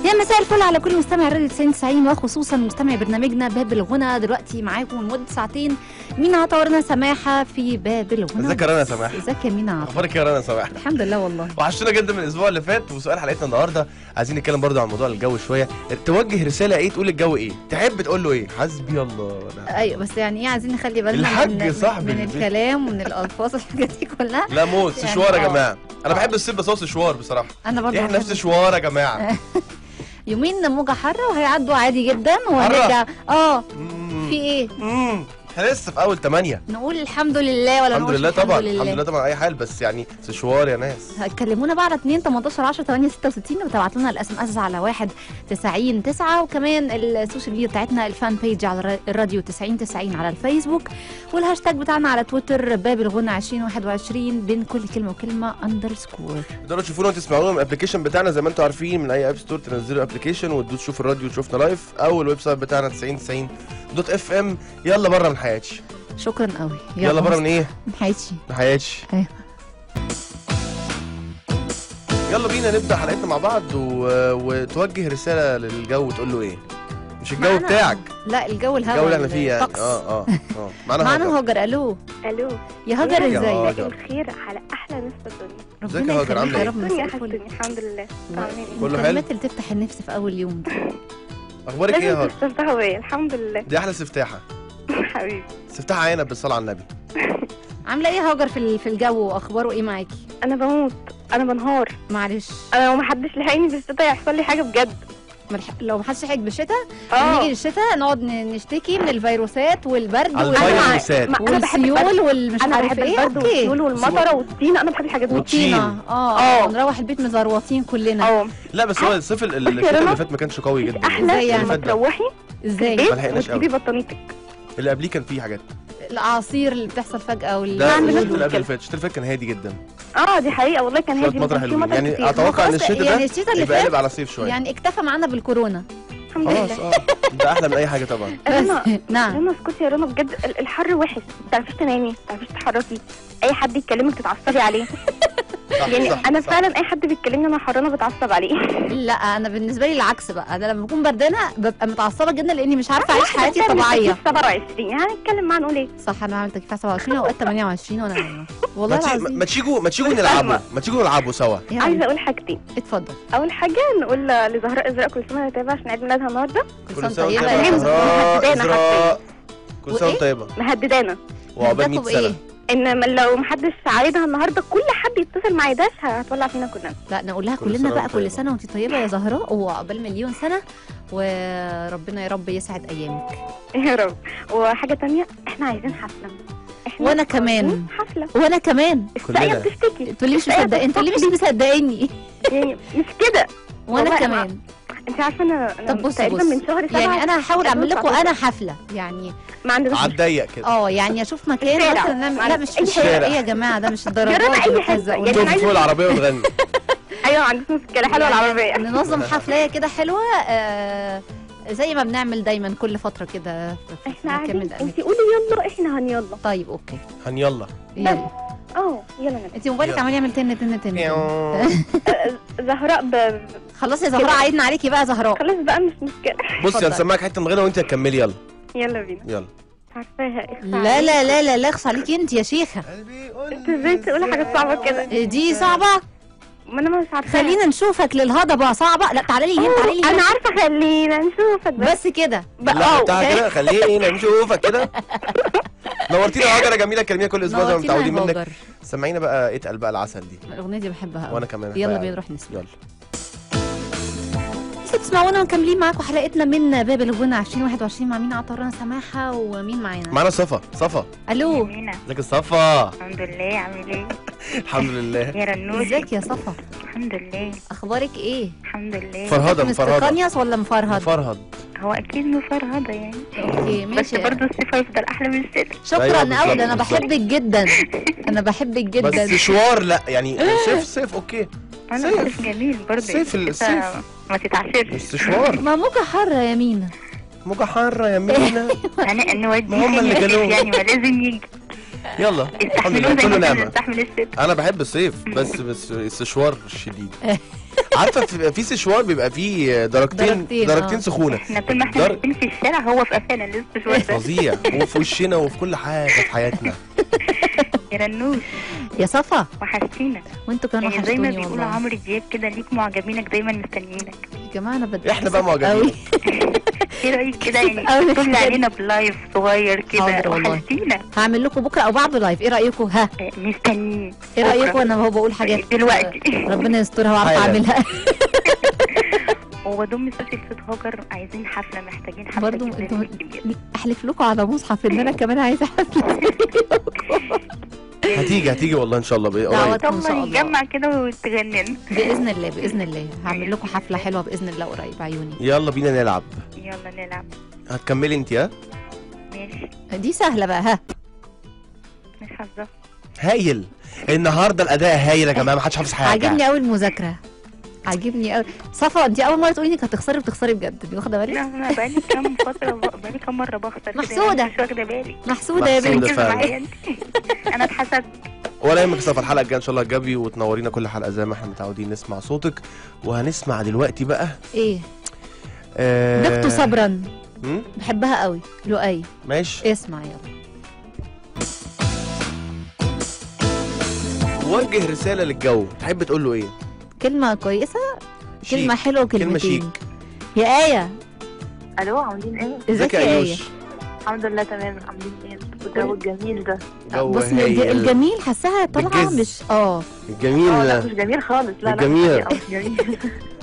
يا مساء الفل على كل مستمع راديو 90 وخصوصا مستمع برنامجنا باب الغنى دلوقتي معاكم لمده ساعتين مينا عطورنا سماحه في باب الغنى ازيك يا رنا سماح ازيك يا مينا عطا اخبارك يا رنا سماح الحمد لله والله وحشتنا جدا من الاسبوع اللي فات وسؤال حلقتنا النهارده عايزين نتكلم برضو عن موضوع الجو شويه توجه رساله ايه تقول الجو ايه تحب تقول له ايه حسبي الله ونعم ايوه بس يعني ايه عايزين نخلي بالنا الحاج من, صاحب من البيت. الكلام ومن الالفاظ والحاجات دي كلها لا موت يعني سشوار يا آه. جماعه انا بحب الصيف بس هو سشوار بصراحه انا برضه احنا في بحب- سشوار يا جماعه يومين موجه حاره وهيعدوا عادي جدا وهنرجع اه مم. في ايه مم. احنا لسه في اول ثمانية نقول الحمد لله ولا الحمد نقولش لله طبعا الحمد الحمد لله لله طبعا اي حال بس يعني سشوار يا ناس هتكلمونا بقى على 2 18 10 8 66 وتبعتوا لنا الاس ام اس على 1 90 9 وكمان السوشيال ميديا بتاعتنا الفان بيج على الر- الراديو 90 90 على الفيسبوك والهاشتاج بتاعنا على تويتر باب الغنى 2021 بين كل كلمه وكلمه اندرسكور تقدروا تشوفونا وتسمعونا من الابلكيشن بتاعنا زي ما انتم عارفين من اي اب ستور تنزلوا الابلكيشن وتدوسوا تشوفوا الراديو وتشوفنا لايف او الويب سايت بتاعنا 90 90 دوت اف ام يلا بره من حياتي شكرا قوي يلا بره من ايه من حياتي من حياتي أيوة. يلا بينا نبدا حلقتنا مع بعض و... وتوجه رساله للجو وتقول له ايه مش الجو معنا- بتاعك لا الجو الهوا الجو اللي احنا فيه يعني الطقس. اه اه اه معانا معانا هاجر هاجر الو الو يا هاجر يا ازيك هاجر. الخير على احلى ناس في الدنيا ازيك ربنا يا هاجر، يخليك عاملة يا ايه؟ رب الدنيا مساء الفل احسن الحمد لله عاملين كله حلو؟ الكلمات اللي تفتح النفس في اول يوم اخبارك ايه يا لازم هاجر تستمتعوا بيا الحمد لله دي احلى استفتاحه حبيبي استفتاحه عنب بالصلاه على النبي عامله ايه يا هاجر في ال- في الجو واخباره ايه معاكي انا بموت انا بنهار معلش انا لو محدش لحقني في الشتا يحصل لي حاجه بجد ملح... لو محدش لحق بالشتاء اه نيجي للشتاء نقعد ن- نشتكي من الفيروسات والبرد على وال... الفيروسات. ما انا بحب والسيول البرد والمش انا عارف بحب ايه البرد اوكي والسيول والمطره والطينه انا بحب الحاجات دي والطين. طينة. اه اه. اه نروح البيت مزروطين كلنا اه لا بس هو الصيف ال- ال- بصي يا الشتاء رنا، اللي فات ما كانش قوي مش جدا ازاي احلى يعني؟ لما اللي فات ده. تروحي ازاي البيت لحقناش وتجيبي بطانيتك اللي قبليه كان فيه حاجات الاعاصير اللي بتحصل فجاه وال ده عندنا الشتاء اللي قبل مشكلة. اللي فات الشتاء اللي فات كان هادي جدا اه دي حقيقه والله كان شويه هادي مطر ما كانش فيه حلوين مطر يعني كتير. اتوقع ان خلاص، الشتاء يعني ده الشتاء اللي يبقى فات قلب على صيف شويه يعني اكتفى معانا بالكورونا الحمد خلاص لله اه ده احلى من اي حاجه طبعا رنا نعم رنا اسكتي يا رنا بجد ال- الحر وحش ما تعرفيش تنامي ما تعرفيش تتحركي اي حد يكلمك تتعصبي عليه صح يعني صح انا صح. فعلا اي حد بيكلمني انا حرانه بتعصب عليه لا انا بالنسبه لي العكس بقى انا لما بكون بردانه ببقى متعصبه جدا لاني مش عارفه اعيش حياتي الطبيعيه 27 يعني نتكلم معاه نقول ايه صح انا عملت تكفيها 27 اوقات 28 وانا نايمه ما والله تيجي- العظيم ما تيجوا ما تيجوا مش نلعبوا فاهمة. ما تيجوا نلعبوا سوا يا عايزه رب. اقول حاجتين اتفضل اول حاجه نقول لزهراء ازرق كل سنه وهي طيبه عشان عيد ميلادها النهارده كل سنه وانت طيبه طيبة. يا طيب. زهراء مهددانا إزراء. كل سنه وإيه؟ وانت طيبه مهددانا وعقبال 100 مهددكوا سنه بإيه؟ ان ما- لو محدش عايدها النهارده كل حد يتصل معايا داش هتولع فينا كلنا لا نقول لها كل كلنا سنة بقى وانت كل طيبة. سنه وانت طيبه يا زهراء وعقبال مليون سنه وربنا يا رب يسعد ايامك يا رب وحاجه تانية احنا عايزين حفله احنا وأنا كمان. عايزين حفله وانا كمان الساقيه كلنا. بتشتكي انتوا ليه مش الساقية مصدقين انتوا ليه مش بتشتكي. مصدقيني يعني مش كده وانا والله كمان انت عارفه انا أنا طب بصي تقريبا بصي. من شهر سبعة يعني انا هحاول اعمل لكم 2019 انا حفله يعني ما عندناش على الضيق كده اه يعني اشوف مكان الشارع. مثلا نعمل- لا معلش، مش في أي الشارع شارع. ايه يا جماعه ده مش الدرجات جربنا أي دي حتة. بتهزقوني. يعني تقف عايزة- فوق العربيه وتغني ايوه ما عنديش مشكله حلوه يعني العربيه ننظم حفلايه كده حلوه آه زي ما بنعمل دايما كل فتره كده في- في احنا مكان من قاعدين الاماكن انت قولي يلا احنا هنيلا طيب اوكي هن يلا يلا اه يلا نبدا انت موبايلك يلا. عمال يعمل تن تن تن زهراء ب... خلاص يا زهراء كده. عيدنا عليكي بقى يا زهراء خلاص بقى مش مشكله بصي اتفضل. هنسمعك حته من غنى وانت هتكملي يلا يلا بينا يلا عارفاها اخفى لا لا لا لا لا اخص عليكي انت يا شيخه قلبي قول انت ازاي تقولي حاجات صعبه كده دي صعبه ما انا مش عارفه خلينا نشوفك للهضبه صعبه لا تعالي لي هنا تعالي لي انا هنا عارفه خلينا نشوفك بس بس كده بقى لا اه بتاع كده خلينا نشوفك كده نورتينا يا هاجر يا جميله كلمينا كل اسبوع زي ما نورتينا يا متعودين منك هاجر. سمعينا بقى اتقل بقى العسل دي الاغنيه دي بحبها أوي. وانا كمان يلا بقى. بينا نروح نسمع يلا لسه بتسمعونا ومكملين معاكم حلقتنا من باب الغنى 2021 مع مين عطارنا سماحه ومين معانا معانا صفا صفا الو مينا ازيك يا صفا الحمد لله عامل ايه الحمد لله يا رنوش ازيك يا صفا الحمد لله اخبارك ايه الحمد لله فرهده مفرهده مستقنيص ولا مفرهد مفرهد هو اكيد مفرهده يعني اوكي بس ماشي برضه الصيف هيفضل احلى من الشتاء شكرا أيوة قوي بالظبط، ده انا بالظبط. بحبك جدا انا بحبك بس جدا شوار لا يعني صيف صيف اوكي انا صيف. الصيف جميل برضه الصيف- الشتاء الصيف. ما تتعشرش بس شوار ما موجة حارة يا مينا موجة حارة يا مينا يعني نوديه ما هم اللي فين كانوا- يعني ما لازم يجي يلا الحمد يستحملوه لله زي كله ما احنا نعمة بنستحمل الشتاء انا بحب الصيف بس بس استشوار شديد عارفه في, في سشوار بيبقى فيه درجتين درجتين، درجتين آه. سخونه احنا طول ما احنا در- ماشيين في الشارع هو في قفانا لسه شويه ده فظيع وفي وشنا وفي كل حاجه في حياتنا يا رنوش يا صفا وحشتينا وانتوا كمان يعني زي ما وحشتوني بيقولوا والله عمرو دياب كده ليك معجبينك دايما مستنيينك يا جماعه انا بدي احنا بقى معجبين ايه رايك كده أوي يعني في طل كده. علينا بلايف صغير كده حاضر والله. وحشتينا هعمل لكم بكره او بعده لايف ايه رايكم ها آه، مستنيين ايه بكرة. رايكم انا هو بقول حاجات دلوقتي ربنا يسترها واعرف حالا. اعملها وبضم صوتي لصوت هاجر عايزين حفله محتاجين حفله برضو جدا انتوا ليكي. احلف لكم على مصحف ان انا كمان عايزه حفله هتيجي هتيجي والله ان شاء الله بقى دعوات. قريب إن شاء طب الله. نتجمع كده وتغنن باذن الله باذن الله هعمل لكم حفله حلوه باذن الله قريب عيوني يلا بينا نلعب يلا نلعب هتكملي انت ها ماشي دي سهله بقى ها مش حافظه هايل النهارده الاداء هايل يا جماعه ما حدش حافظ حاجه عاجبني قوي المذاكره عاجبني قوي صفا انت اول مره تقولي انك هتخسري وتخسري بجد انت واخده بالك لا انا بقالي كام فتره بقالي كام مره بخسر كده محسودة. يعني مش واخده بالي محسوده يا محسودة بنتي فعلا. معايا انت. انا اتحسدت ولا يهمك صف الحلقه الجايه ان شاء الله تجابي وتنورينا كل حلقه زي ما احنا متعودين نسمع صوتك وهنسمع دلوقتي بقى ايه آه دقت صبرا مم؟ بحبها قوي لؤي ماشي اسمع يلا وجه رساله للجو تحب تقول له ايه كلمه كويسه شيك. كلمه حلوه كلمه وكلمتين شيك يا ايه الو عاملين ايه؟ ازيك يا ايه ايوش الحمد لله تمام عاملين ايه؟ الجو الجميل ده جو بص الج- هايل الجميل حاساها طالعه بالجز. مش اه اه لا الجميل مش جميل خالص لا لا الجميل. مش جميل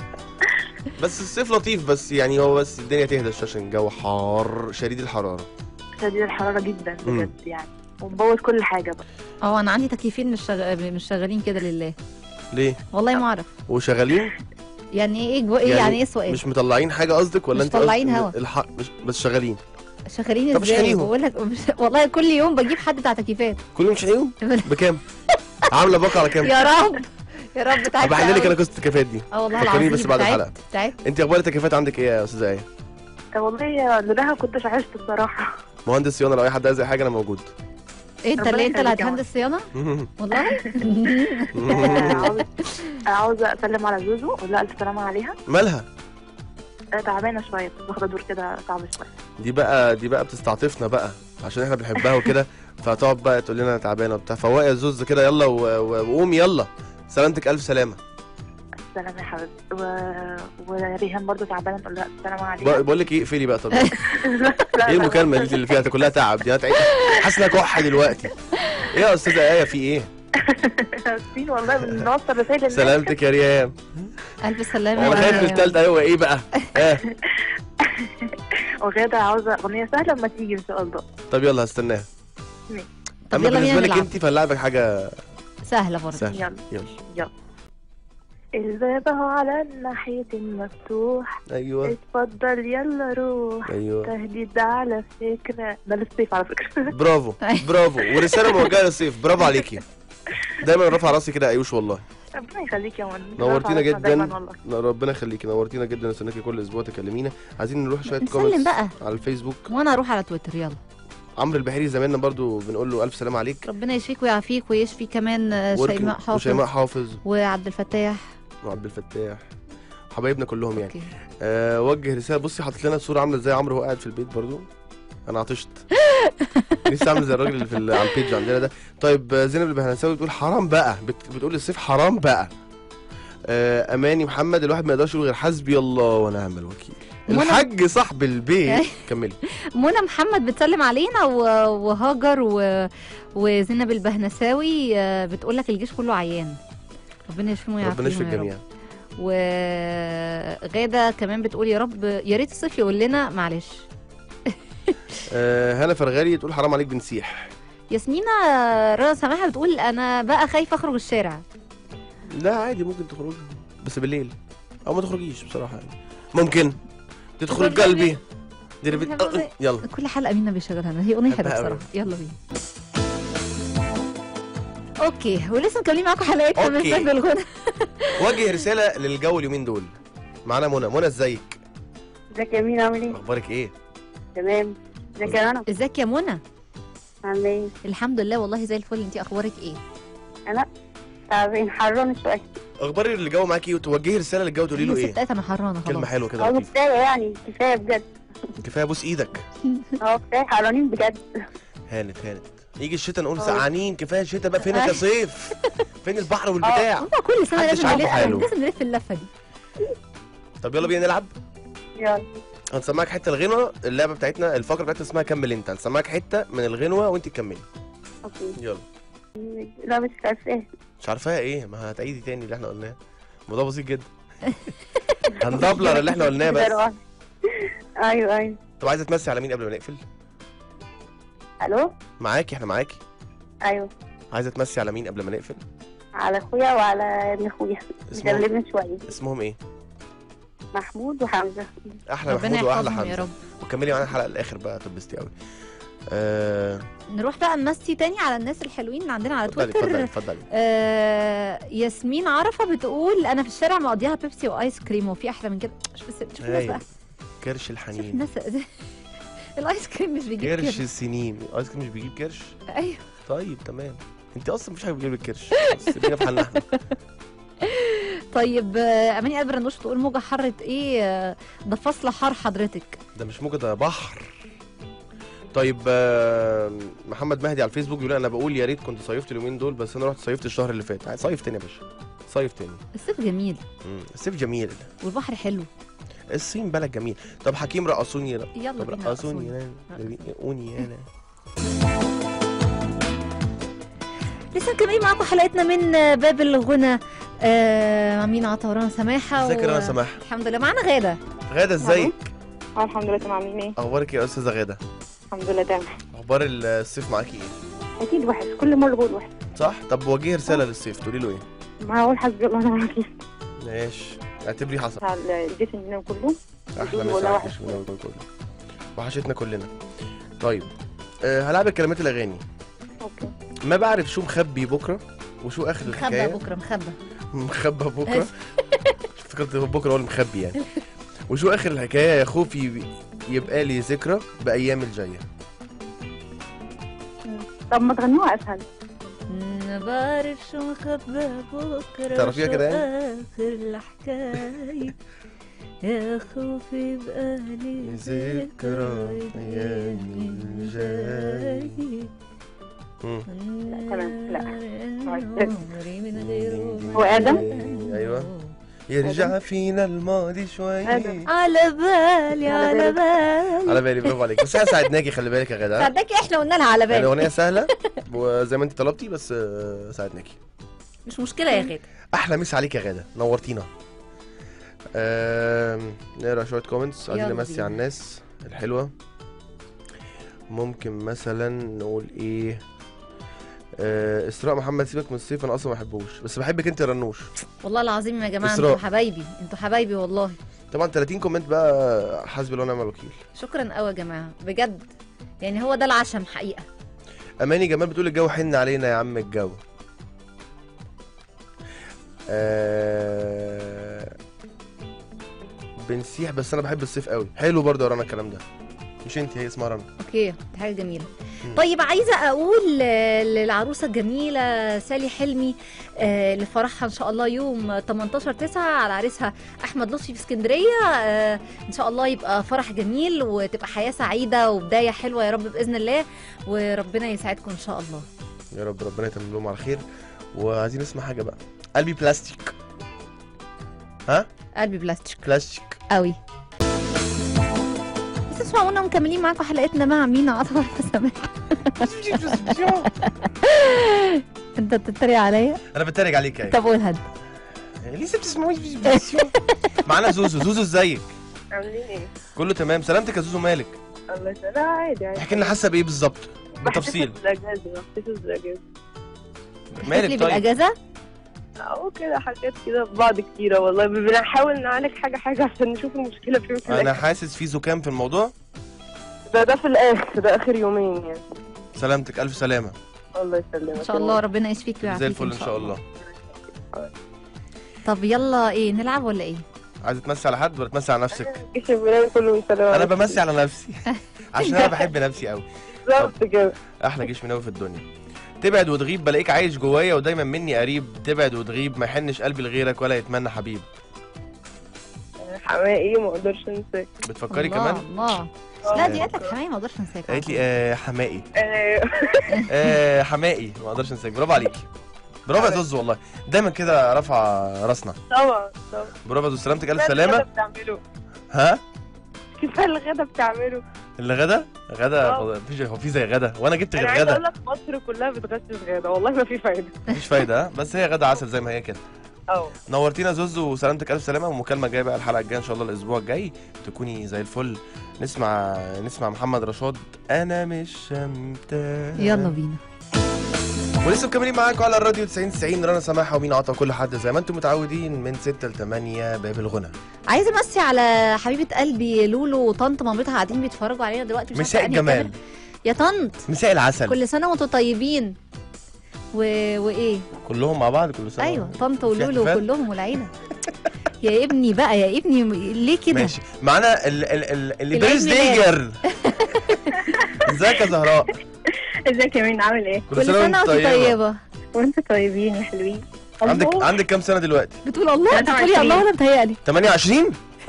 بس الصيف لطيف بس يعني هو بس الدنيا تهدى شوية عشان الجو حار شديد الحراره شديد الحراره جدا مم. بجد يعني ومبوظ كل حاجه بقى اه انا عندي تكييفين مش شغ... مش شغالين كده لله ليه والله ما اعرف وشغالين يعني ايه جو... ايه يعني يعني, ايه السؤال مش مطلعين حاجه قصدك ولا مش انت قصدك مطلعين إن هوا. الح... مش... بس شغالين شغالين طب ازاي اشحنيهم. بقول لك مش... والله كل يوم بجيب حد بتاع تكييفات كل يوم شحنيهم بكام عامله باقه على كام يا رب يا رب تعبت بحل لك أوي. انا قصه التكييفات دي اه والله فكريني العظيم بس بعد تعبت- الحلقة. تعبت انت اخبار التكييفات عندك ايه يا استاذه ايه آه والله لولاها كنت عشت الصراحه مهندس صيانه لو اي حد عايز اي حاجه انا موجود ايه انت ربنا اللي انت اللي يخليك يا هتهندس صيانه والله عاوز عاوزه اسلم على زوزو اقول لها الف سلامه عليها مالها آه، تعبانه شويه بس واخده دور كده صعب شويه دي بقى دي بقى بتستعطفنا بقى عشان احنا بنحبها وكده فتقعد بقى تقول لنا انا تعبانه وبتاع فوقي يا زوز كده يلا و- و- وقومي يلا سلامتك الف سلامه السلامه يا حبيبتي و... وريهام برضو تعبانه نقول لها الف سلامه عليها ب- بقول لك ايه اقفلي بقى طب لا، لا، ايه المكالمه دي اللي فيها كلها تعب دي هتعيش حاسس انها كحه دلوقتي ايه يا استاذه ايه في ايه اسفين والله بنوصل رسائل للناس سلامتك يا ريهام الف سلامه انا خايف من التالتة ايوه ايه بقى اه وغاده عاوزه اغنيه سهله لما تيجي ان شاء الله طب يلا هستناها طب اما يلا بالنسبه بينا لك نلعب انت فنلعبك حاجه سهله برضه سهله يلا يلا الباب اهو على الناحية المفتوح ايوه اتفضل يلا روح ايوه تهديد ده على فكرة ده للصيف على فكرة برافو برافو ورساله موجهه للصيف برافو عليكي دايما رافعه راسي كده يا ايوش والله ربنا يخليك يا من نورتينا جدا دايما والله لا، ربنا يخليكي نورتينا جدا استناكي كل اسبوع تكلمينا عايزين نروح شويه نسلم كومنتس بقى على الفيسبوك وانا اروح على تويتر يلا عمرو البحيري زماننا برضو بنقول له الف سلام عليك ربنا يشفيك ويعافيك ويشفي كمان آه، ورك- شيماء حافظ وشيماء حافظ وعبد الفتاح وعبد الفتاح حبايبنا كلهم يعني اوكي أه وجه رساله بصي حاطط لنا صوره عامله ازاي عمرو وهو قاعد في البيت برضو انا عطشت نفسي اعمل زي الراجل اللي في ال- على البيج عندنا ده طيب آه، زينب البهنساوي بتقول حرام بقى بت... بتقول الصيف حرام بقى آه اماني محمد الواحد ما يقدرش يقول غير حسبي الله ونعم الوكيل وأنا- الحاج صاحب البيت كملي منى محمد بتسلم علينا و- وهاجر و... وزينب البهنساوي آه، بتقول لك الجيش كله عيان ربنا يشفيهم ويعافيهم ربنا يشفي يا رب. الجميع وغادة كمان بتقول يا رب يا ريت الصيف يقول لنا معلش آه هنا فرغالي تقول حرام عليك بنسيح ياسمينة رنا سماحة بتقول أنا بقى خايفة أخرج الشارع لا عادي ممكن تخرجي بس بالليل او ما تخرجيش بصراحه يعني ممكن تدخل تدخل قلبي دي بحب ربيت- أغنية. يلا كل حلقة منا بيشغلها لنا هي أغنية حلوة بحبها أوي. بصراحة يلا بينا اوكي ولسه مكملين معاكم حلقتنا من أوكي. سجل الغنى وجه رساله للجو اليومين دول معانا منى منى ازيك ازيك يا مين عامل ايه؟ اخبارك ايه تمام ازيك يا رنا ازيك يا منى عامله ايه؟ الحمد لله والله زي الفل انتي اخبارك ايه تعبين حران شوية اخبار اللي جو معاكي ايه وتوجهي رساله للجو تقولي له يا ايه ستات انا حرانه كلمه خلاص حلوه كده اه لطيفه كفايه يعني كفايه بجد كفايه بوس ايدك اه كفايه حرانين بجد هانت هانت يجي الشتاء نقول اه. سقعانين كفايه الشتاء بقى فينك يا صيف فين البحر والبتاع هو كل سنه محدش لازم عارف نلف حاله. لازم نلف اللفه دي طب يلا بينا نلعب يلا هنسمعك حته الغنوه اللعبه بتاعتنا الفقره بتاعتنا اسمها كمل انت هنسمعك حته من الغنوه وانت تكملي اوكي يلا لا مش عارفه مش عارفاها ايه ما هتعيدي تاني اللي احنا قلناه الموضوع بسيط جدا هندبلر اللي احنا قلناه بس ايوه ايوه طب عايزه تمسي على مين قبل ما نقفل الو معاكي احنا معاكي ايوه عايزه تمسي على مين قبل ما نقفل على اخويا وعلى ابن اخويا اسمهم مكلمني شويه اسمهم ايه محمود وحمزه احلى ربنا محمود واحلى يحفظهم يا حمزه رب وكملي معانا الحلقه الاخر بقى تبستي قوي آه، نروح بقى نمسي تاني على الناس الحلوين اللي عندنا على اتفضلي تويتر اتفضلي اتفضلي آه ياسمين عرفه بتقول انا في الشارع مقضيها بيبسي وايس كريم وفي احلى من كده شوف بس شوف الناس هايل. بقى كرش شوف الحنين الناس الايس كريم مش بيجيب كرش كده السنين ايس كريم مش بيجيب كرش ايوه طيب تمام انت اصلا مفيش حاجه بتجيب لك كرش بس سيبينا في حالنا احنا طيب آه، اماني قلب الرنوش بتقول موجه حرت ايه آه، ده فصل حر حضرتك ده مش موجة ده بحر طيب آه، محمد مهدي على الفيسبوك بيقول انا بقول يا ريت كنت صيفت اليومين دول بس انا رحت صيفت الشهر اللي فات عايز صيف تاني يا باشا صيف تاني الصيف جميل مم. الصيف جميل والبحر حلو الصين بلد جميل طب حكيم رقصوني رق- يلا طب بينا رقصوني رقصوني. انا رقصوني انا لسه مكملين معاكم حلقتنا من آه، باب الغنى آه مع مين عطا سماحه ازيك يا و- رنا سماح الحمد لله معانا غاده غاده ازيك اه الحمد لله تمام عاملين ايه اخبارك يا استاذه غاده الحمد لله تمام اخبار الصيف معاكي ايه اكيد وحش كل مره بقول وحش صح طب وجهي رساله للصيف تقولي له ايه ما هقول حسبي الله ونعم الوكيل ماشي اعتبري حصل بتاع الجيش الجنيه كله احلى ولا مسا وحش. وحش كله وحشتنا كلنا طيب أه هلعبك كلمات الاغاني اوكي ما بعرف شو مخبي بكره وشو اخر مخبى الحكايه بكره مخبى مخبى بكره فكرت بكره هو المخبي يعني وشو اخر الحكايه يا خوفي يبقى لي ذكرى بايام الجايه طب ما تغنوها اسهل ما بعرف شو مخبى بكره تعرفيها شو كده اخر الحكايه يا خوفي يبقى لي ذكرى أيام الجاي. مم. تمام، لا. عمري من غيره هو آدم؟ ايوه يرجع فينا الماضي شوي آدم. على بالي على على بالي على بالي برافو عليك بس احنا ساعدناكي خلي بالك يا غدا صدقي احنا قلنا لها على يعني بالي اغنيه سهله وزي ما انت طلبتي بس آه، ساعدناكي مش مشكله يا غاده احلى مسا عليك يا غاده نورتينا آم، نقرا شويه كومنتس عايزين يلا نمسي بينا. على الناس الحلوه ممكن مثلا نقول ايه آه، اسراء محمد سيبك من الصيف انا اصلا ما بحبوش بس بحبك انت يا رنوش والله العظيم يا جماعه إسراء. انتوا حبايبي انتوا حبايبي والله طبعا 30 كومنت بقى حسبي الله ونعم الوكيل شكرا قوي يا جماعه بجد يعني هو ده العشم حقيقه اماني جمال بتقول الجو حن علينا يا عم الجو آه... بنسيح بس انا بحب الصيف قوي حلو برضه يا رنا الكلام ده مش انت هي اسمها رنا اوكي دي حاجه جميله مم. طيب عايزه اقول آه، للعروسه الجميله سالي حلمي آه، اللي فرحها ان شاء الله يوم 18 9 على عريسها احمد لطفي في اسكندريه آه، ان شاء الله يبقى فرح جميل وتبقى حياه سعيده وبدايه حلوه يا رب باذن الله وربنا يسعدكم ان شاء الله يا رب ربنا يتمم لهم على خير وعايزين نسمع حاجه بقى قلبي بلاستيك ها قلبي بلاستيك بلاستيك قوي بس اسمعونا مكملين معاكم حلقتنا مع مينا عطر سماح انت بتتريق عليا انا بتريق عليك يا طب قول هد لسه بتسمعوش معانا زوزو زوزو ازيك عاملين ايه؟ كله تمام سلامتك يا زوزو مالك الله يسلمك عادي عادي احكي لنا حاسه بايه بالظبط بتفصيل بحتفل بالاجازه بحتفل بالاجازه لي مالك طيب بالاجازه او كده حاجات كده في بعض كتيره والله بنحاول نعالج حاجه حاجه عشان نشوف المشكله فين في انا الآخر. حاسس في زكام في الموضوع ده ده في الاخر ده اخر يومين يعني سلامتك الف سلامه الله يسلمك ان شاء الله ربنا يشفيك ويعافيك زي الفل ان شاء الله طب يلا ايه نلعب ولا ايه عايزه تمسي على حد ولا تمسي على نفسك جيش البلاد كله يسلم انا عليك. بمسي على نفسي عشان انا بحب نفسي قوي بالظبط كده احلى جيش مناوي في الدنيا تبعد وتغيب بلاقيك عايش جوايا ودايما مني قريب تبعد وتغيب ما يحنش قلبي لغيرك ولا يتمنى حبيب حماقي ما اقدرش انساك بتفكري الله كمان الله لا دي قالت لك حماية ما اقدرش انساك قالت لي آه حمائي آه، آه حمائي ما اقدرش انساك برافو عليكي برافو يا زوز والله دايما كده رافعه راسنا طبعا طبعا برافو يا زوز سلامتك الف كفاية سلامه الغدا بتعمله ها كفايه الغدا بتعمله اللي غدا غدا آه. مفيش هو في زي غدا وانا جبت انا غير عايزه اقول غدا لك مصر كلها بتغشش غدا والله ما في فايده مفيش فايده ها بس هي غدا عسل زي ما هي كده اه نورتينا يا زوز وسلامتك الف سلامه ومكالمه جايه بقى الحلقه الجايه ان شاء الله الاسبوع الجاي تكوني زي الفل نسمع نسمع محمد رشاد انا مش شمتان يلا بينا ولسه مكملين معاكم على الراديو 90 90 رنا سماحه ومين عطا كل حد زي ما انتم متعودين من 6 ل 8 باب الغنى عايزه امسي على حبيبه قلبي لولو وطنط مامتها قاعدين بيتفرجوا علينا دلوقتي مش عارفة مساء أنهي الجمال كاميرا. يا طنط مساء العسل كل سنه وانتم طيبين و... وايه كلهم مع بعض كل سنه ايوه طنط في ولولو احتفال؟ كلهم والعيله يا ابني بقى يا ابني ليه كده ماشي معانا ال ال ال اللي العيد بيرث ميلاد. ديجر ازيك يا زهراء ازيك يا مين عامل ايه؟ كل سنه وانتم طيبه وانتوا طيبين يا حلوين عندك الله. عندك كام سنه دلوقتي بتقول الله انت بتقولي 23. الله ولا متهيألي 28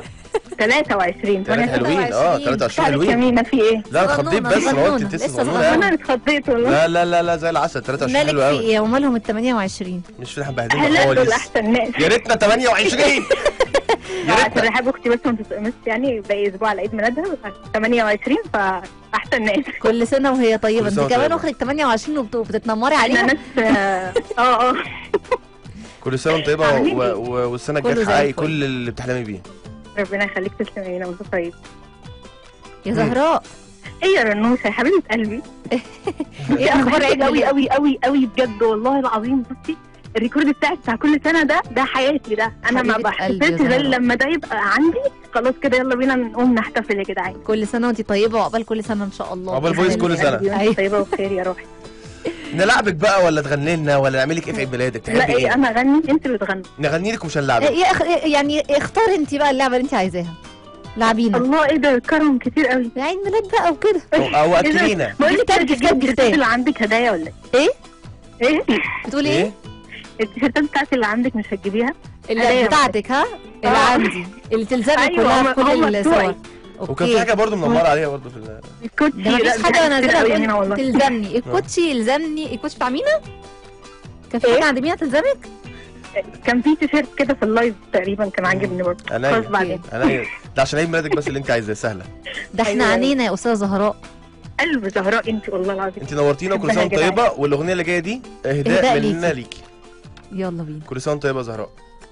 23 تلاتة حلوين اه 23 تعرف حلوين يمينة في ايه؟ لا انا اتخضيت صغنونة، بس انا قلت صغنونة. انت لسه لسه صغنونه صغنونة. قوي انا اتخضيت والله لا لا لا لا زي العسل 23 مالك حلو في قوي ايه ومالهم ال 28 مش في بهدلنا اهلا دول خالص احسن ناس يا ريتنا 28 يا عشان ريتنا رحاب اختي بس ما تتقمص يعني باقي اسبوع على عيد ميلادها بس 28 فاحسن ناس كل سنه وهي طيبه كل انت سنة كمان وطيبة. اختك 28 وبت- وبتتنمري احنا عليها ناس اه اه اه كل سنه وانت طيبه عاملين و- إيه؟ و- والسنه كله الجايه زي تحققي الفل. كل اللي بتحلمي بيه ربنا يخليك تسلمي لنا وانت طيب يا زهراء ايه يا رنوسه يا حبيبه قلبي ايه اخبار عيد قوي ميلادك قوي قوي قوي بجد والله العظيم بصي الريكورد بتاعي بتاع كل سنه ده ده حياتي ده انا ما حبيبة قلبي يا بحتفلش غير زهراء. لما ده يبقى عندي خلاص كده يلا بينا نقوم نحتفل يا جدعان كل سنه وانت طيبه وعقبال كل سنه ان شاء الله عقبال بإذن فويس كل الله. سنة. قلبي أيوة. وانت طيبه وبخير يا روحي نلعبك بقى ولا تغني لنا ولا نعمل لك ايه في عيد ميلادك لا تحبي ايه ايه انا اغني انت بتغني نغني لك ومش هنلعبك إيه إيه أخ- يعني اختار انت بقى اللعبه اللي انت عايزاها لعبينا الله ايه ده كرم كتير قوي عيد ميلاد بقى وكده او أو اكلينا بقول لك كتاب- انت كتاب- التيشيرتات كتاب. اللي عندك هدايا ولا ايه ايه؟ ايه؟ بتقولي ايه التيشيرتات بتاعتي اللي عندك مش هتجيبيها؟ اللي هدايا بتاعتك ها اللي آه. عندي اللي تلزمك أيوة، كلها هم- في كل هم الصور بتوعي. وكان في اوكي حاجه برضو منوره عليها برضو في ال- الكوتشي ده مفيش لا، حاجه كتير نازله قوي تقول هنا والله تلزمني الكوتشي يلزمني الكوتشي بتاع مينا كان في إيه؟ حاجه عند مينا تلزمك كان في تيشيرت كده في اللايف تقريبا كان عاجبني برضه عينيا. خلاص بعدين انا ده عشان عيد ميلادك بس اللي انت عايزاه سهله ده احنا أيوة. عنينا يا استاذه زهراء قلب زهراء انت والله العظيم انت نورتينا وكل سنه وانت بحبها طيبه والاغنيه اللي جايه دي إهداء اهداء ليكي. مننا ليكي يلا بينا كل سنه وانت طيبه يا زهراء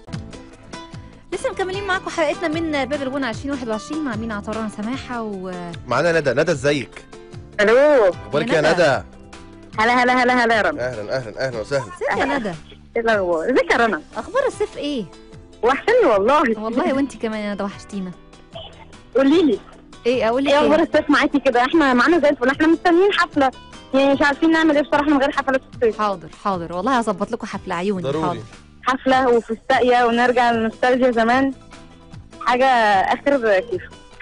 لسه مكملين معاكم حلقتنا من باب الغنى 2021 مع مينا عطران سماحه و معانا ندى ندى ازيك الو اخبارك يا يا ندى. ندى هلا هلا هلا هلا يا رنا اهلا اهلا اهلا وسهلا ست يا ندى ايه الاخبار ازيك يا رنا اخبار الصيف ايه وحشني والله والله وانت كمان يا ندى وحشتينا قولي لي ايه اقول لك ايه اخبار ايه الصيف معاكي كده احنا معانا زي الفل احنا مستنيين حفله يعني مش عارفين نعمل ايه بصراحه من غير حفلات الصيف حاضر حاضر والله هظبط لكم حفله عيوني ضروري حاضر حفله وفي الساقيه ونرجع للنوستالجيا زمان حاجه اخر كيف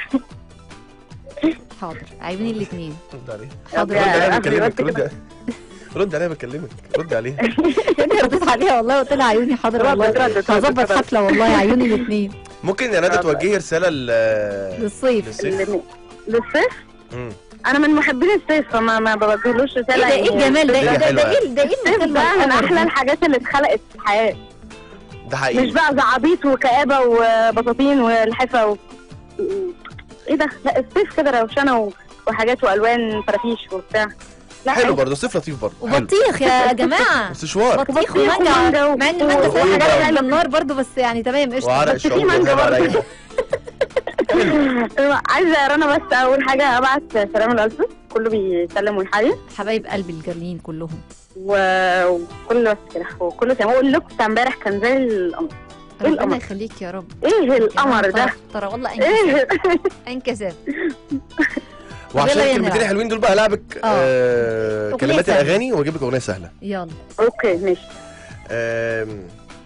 حاضر عيوني الاثنين رد عليه حاضر رد عليها قبل بكلمك الوقت رد رد عليها بكلمك رد عليها انا رديت عليها والله قلت لها عيوني حاضر والله ردت- ردت- ردت- هظبط ردت. حفله والله عيوني الاثنين ممكن يا ندى توجهي رساله ل- للصيف للصيف اللي- للصيف مم. انا من محبين الصيف فما ما بوجهلوش ايه رساله ده ايه يعني الجمال ده الدنيا ايه ده ده حلوة. ايه ده ايه الصيف المكالمة ده من القمر احلى دي؟ الحاجات اللي اتخلقت في الحياه ده مش حقيقي بقى زعابيط وكآبة وبطاطين والحفة و... ايه ده لا الصيف كده روشنة و... وحاجات والوان فرافيش وبتاع لا حلو برضه صيف لطيف برضه حلو وبطيخ يا جماعه بس شوار بطيخ بطيخ ومانجا ومانجا و- مع ان المانجا و- ساعات وعرق. حاجات على النار برضو بس يعني تمام قشطه وعرق بس في الشعور مانجا والهنا برضه. عليا عايزة يا رنا بس أول حاجة أبعت سلام الألف كله بيسلم ويحيي حبايب قلبي الجرلين كلهم و- وكل بس كده وكله تمام واللوك بتاع امبارح كان زي القمر إيه ربنا القمر؟ يخليك يا رب ايه القمر ده ترى- ترى والله انكسر ايه انكسر وعشان يلا الكلمتين نلعب. الحلوين دول بقى العبك آه. آه أغنية كلمات سهلة. الاغاني واجيب لك اغنيه سهله يلا اوكي ماشي آم،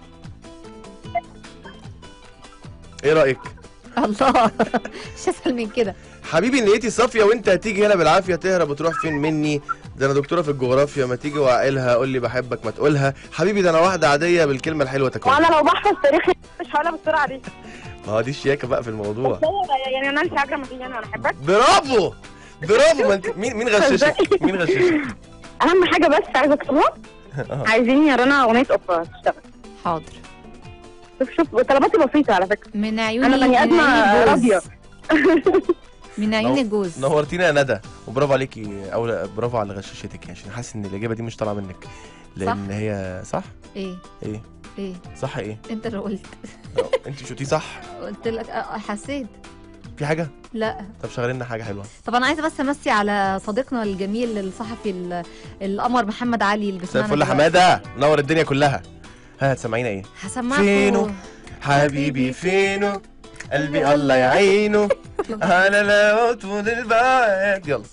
ايه رايك الله مش اسهل من كده حبيبي نيتي صافيه وانت هتيجي هنا بالعافيه تهرب وتروح فين مني ده انا دكتوره في الجغرافيا ما تيجي واعقلها قول لي بحبك ما تقولها حبيبي ده انا واحده عاديه بالكلمه الحلوه تكون وانا لو بحفظ تاريخ مش هقولها بالسرعه دي ما هو دي الشياكه بقى في الموضوع بس هو يعني انا انت عجله ما فيش انا بحبك برافو برافو ما انت مين مين غششك مين غششك اهم حاجه بس عايزه اكتبها عايزين يا رنا اغنيه اوبرا تشتغل حاضر شوف شوف طلباتي بسيطه على فكره من عيوني انا بني من ادمه عيوني الجوز. راضيه من عيون الجوز نورتينا يا ندى وبرافو عليكي او برافو على غششتك يعني عشان حاسس ان الاجابه دي مش طالعه منك لان هي صح ايه ايه ايه صح ايه انت اللي قلت أه، انت مش قلتيه صح قلت لك آه، حسيت في حاجه لا طب شغلي لنا حاجه حلوه طب انا عايزه بس امسي على صديقنا الجميل الصحفي ال- القمر محمد علي اللي مساء بيسمعنا الفل دلوقتي. حماده نور الدنيا كلها ها هتسمعينا ايه هسمعكم فينو حبيبي فينو قلبي الله يعينه انا لا اطول البعد يلا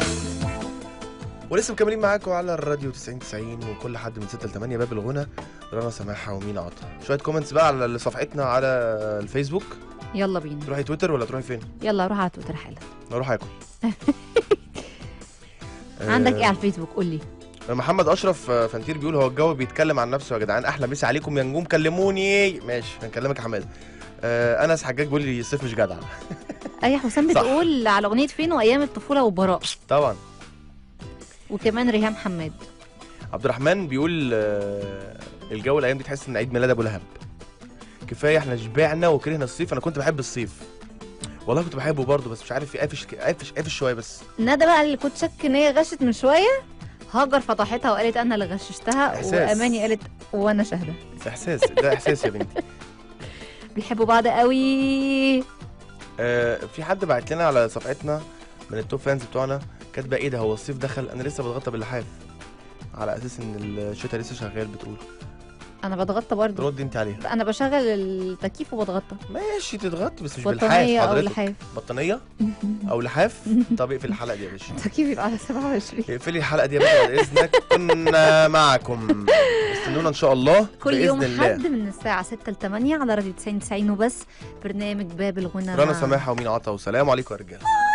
ولسه مكملين معاكم على الراديو 90 90 وكل حد من 6 ل 8 باب الغنى رنا سماحه ومين عطا شويه كومنتس بقى على صفحتنا على الفيسبوك يلا بينا تروحي تويتر ولا تروحي فين يلا روح على تويتر حالا اروح اكل عندك آه، ايه على الفيسبوك قول لي محمد اشرف آه، فانتير بيقول هو الجو بيتكلم عن نفسه يا جدعان احلى مسا عليكم يا نجوم كلموني ماشي هنكلمك يا حماده آه انس حجاج بيقول لي الصيف مش جدع اي حسام صح. بتقول على اغنيه فين وايام الطفوله وبراء طبعا وكمان ريهام حماد عبد الرحمن بيقول آه الجو الايام دي تحس ان عيد ميلاد ابو لهب كفايه احنا شبعنا وكرهنا الصيف انا كنت بحب الصيف والله كنت بحبه برضه بس مش عارف قافش قافش قافش شويه بس ندى بقى اللي كنت شك ان هي غشت من شويه هاجر فضحتها وقالت انا اللي غششتها إحساس. واماني قالت وانا شاهده احساس ده احساس يا بنتي بيحبوا بعض قوي آه في حد بعت لنا على صفحتنا من التوب فانز بتوعنا كاتبه ايه ده هو الصيف دخل انا لسه بتغطى باللحاف على اساس ان الشتاء لسه شغال بتقول انا بتغطى برضه ردي انت عليها انا بشغل التكييف وبتغطى ماشي تتغطي بس مش بالحاف بطانيه او حضرتك لحاف بطانيه او لحاف طب اقفل الحلقه دي يا باشا التكييف يبقى على 27 اقفلي الحلقه دي يا باشا بعد اذنك كنا معكم استنونا ان شاء الله كل يوم باذن الله حد من الساعة 6 ل 8 على راديو 90 90 وبس برنامج باب الغنى رنا مع- سماحه ومين عطا وسلام عليكم يا رجاله